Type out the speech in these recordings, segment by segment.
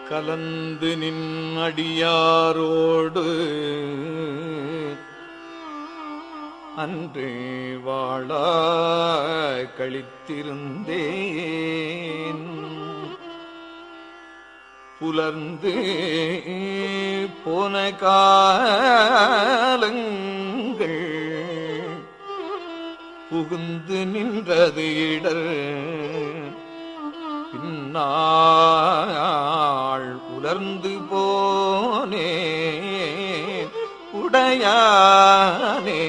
கலந்து நின் அடியாரோடு அன்று வாழ கழித்திருந்தேன் புலர்ந்து போன காலங்கள் புகுந்து நின்றது இடர் பின்னாள் உலர்ந்து போனே உடையானே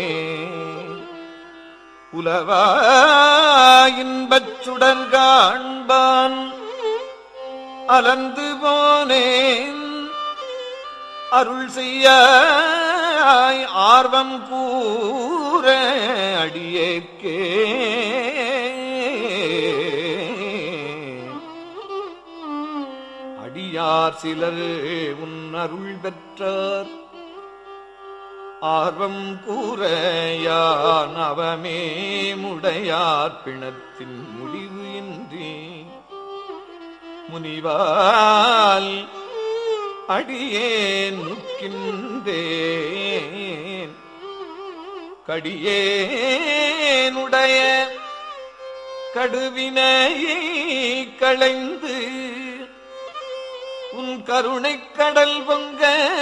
உலவா இன்பச் சுடர் காண்பான் அலர்ந்து போனேன் அருள் செய்ய ஆர்வம் கூற அடியேற்கே அடியார் சிலர் உன் அருள் பெற்றார் ஆர்வம் கூற யான் அவமே முடையார் பிணத்தின் முடிவு இன்றி முனிவால் அடியேன் முக்கின்றேன் கடியேனுடைய கடுவினையை களைந்து உன் கருணைக் கடல் பொங்க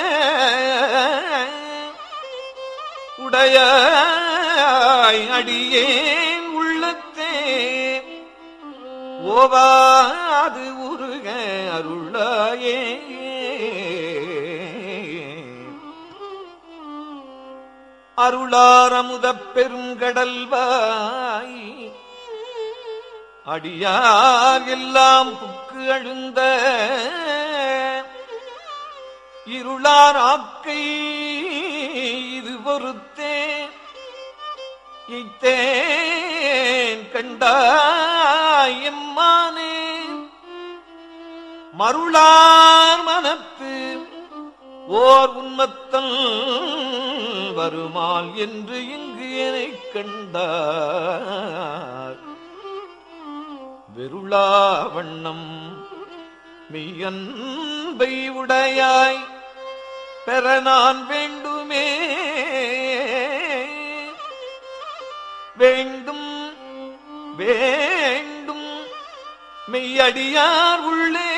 உடையாய் அடியேன் உள்ளத்தே ஓவாது உருக அருளாயே அருளாரமுதப் பெருங்கடல்வாய் அடியார் எல்லாம் புக்கு அழுந்த இருளார் ஆக்கை இது பொறுத்தே இத்தேன் கண்டாய் எம்மானே மருளார் மனத்து ஓர் உன்மத்தல் வருமால் என்று இங்கு என்னைக் கண்டார் வெருளா வண்ணம் மெய்யன்பை உடையாய் பெற நான் வேண்டுமே வேண்டும் வேண்டும் மெய்யடியார் உள்ளே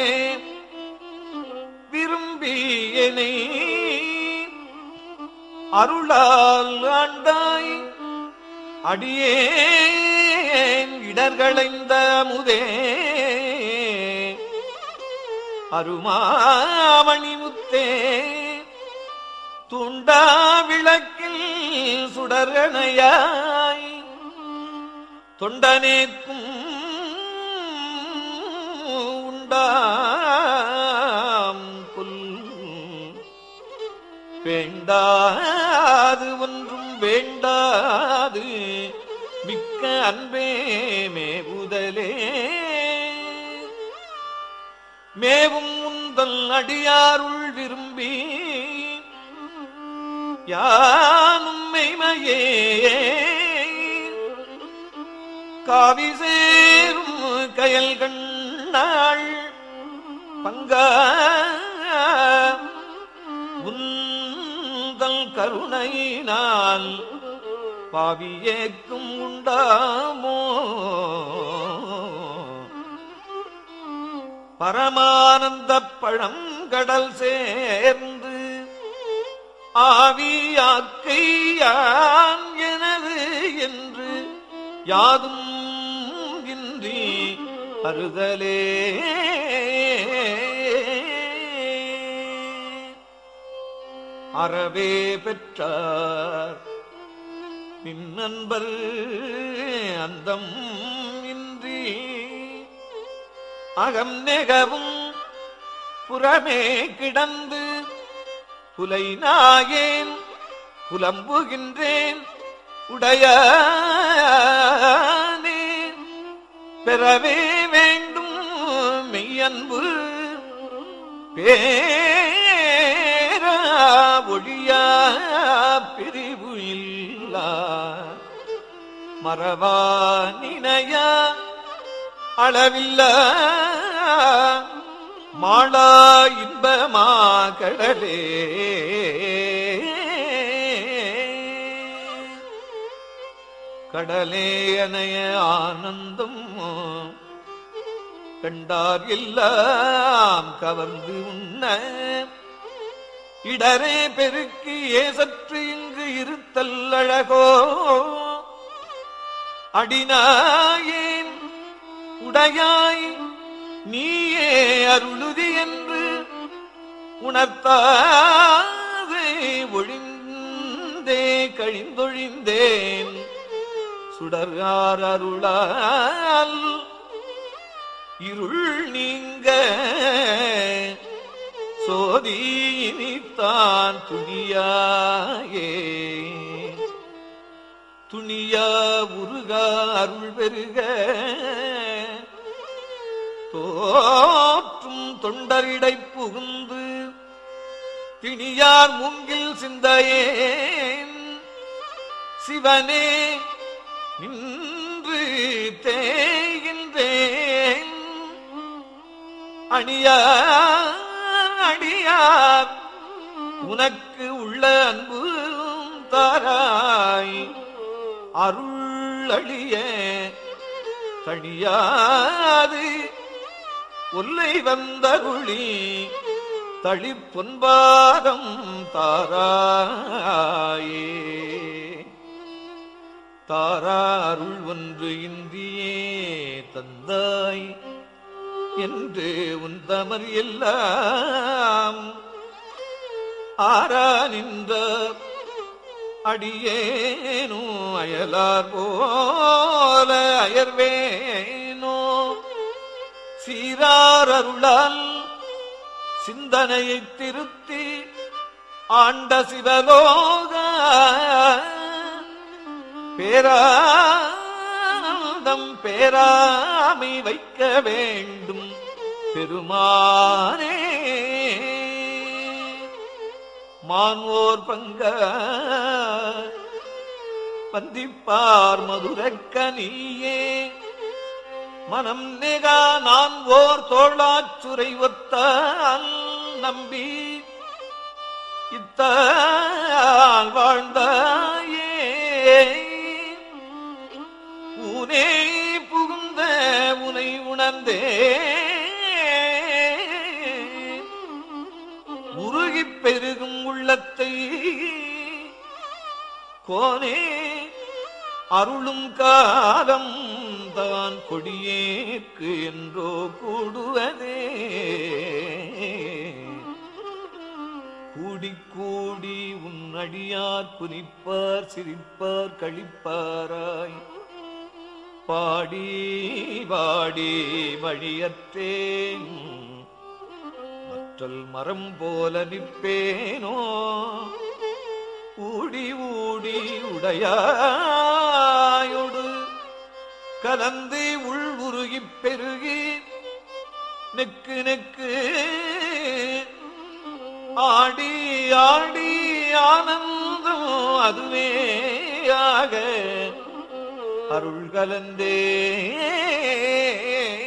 விரும்பி என்னை அருளால் ஆண்டாய் அடியேன் இடர்களைந்த முதே அருமாமணி முத்தே துண்டா விளக்கில் சுடரணையாய் தொண்டனேக்கும் உண்டாம் புல் வேண்டாது ஒன்றும் வேண்டாது மிக்க அன்பே மேவுதலே மேவும் உந்தல் அடியாருள் விரும்பி யானும் மெய்மையே காவி சேரும் கயல் கண்ணாள் பங்க உந்தல் கருணையினால் பாவியேக்கும் உண்டாமோ பரமானந்த பழங்கடல் சேர்ந்து ஆவியாக்கையான் எனது என்று யாதும் இன்றி அறுதலே அறவே பெற்றார் நின் நண்பர் அந்தம் இன்றி அகம் நெகவும் புறமே கிடந்து புலை நாயேன் புலம்புகின்றேன் உடையானே பெறவே வேண்டும் மெய்யன்பு பேரா ஒழியா பிரிவு இல்லா மறவா நினையா அளவில்ல மாளா இன்பமா கடலே கடலே அணைய ஆனந்தம் கண்டார் எல்லாம் கவர்ந்து உண்ண இடரே பெருக்கி ஏசற்று இங்கு இருத்தல் அழகோ அடினாயேன் உடையாய் நீயே அருளுதி என்று உணர்த்தாதே ஒழிந்தே கழிந்தொழிந்தேன் சுடர்கார் அருளால் இருள் நீங்க சோதி இனித்தான் துணியாயே துணியா உருகா அருள் பெருக தோற்றும் தொண்டரிடை புகுந்து திணியார் மூங்கில் சிந்தையேன் சிவனே நின்று தேகின்றேன் அணியார் அடியார் உனக்கு உள்ள அன்பு தாராய் அருள் அழிய கழியாது ஒல்லை வந்தருளி தளிப்பொன்பாதம் தாராயே தாரா அருள் ஒன்று இந்தியே தந்தாய் என்று உன் தமர் எல்லாம் ஆரா நின்ற அடியேனோ அயலார் போல அயர்வேனோ சீரார் அருளால் சிந்தனையை திருத்தி ஆண்ட சிவலோக பேரானந்தம் பேராமை வைக்க வேண்டும் பெருமானே மான்வோர் பங்க வந்திப்பார் மதுரக்கனியே மனம் நெகா நான் ஓர் தோளாச்சுரை ஒத்தால் நம்பி இத்தால் வாழ்ந்தாயே ஊனே புகுந்த உனை உணர்ந்தே உருகிப் பெருகும் உள்ளத்தை கோனே அருளும் காலம் தான் கொடியேற்கு என்றோ கூடுவதே கூடி கூடி உன் அடியார் குனிப்பார் சிரிப்பார் கழிப்பாராய் பாடி வாடி வழியற்றேன் மற்றல் மரம் போல நிற்பேனோ ஊடி ஊடி உடையாயொடு கலந்து உள் உருகிப் பெருகி நெக்கு நெக்கு ஆடி ஆடி ஆனந்தம் அதுவேயாக அருள் கலந்தே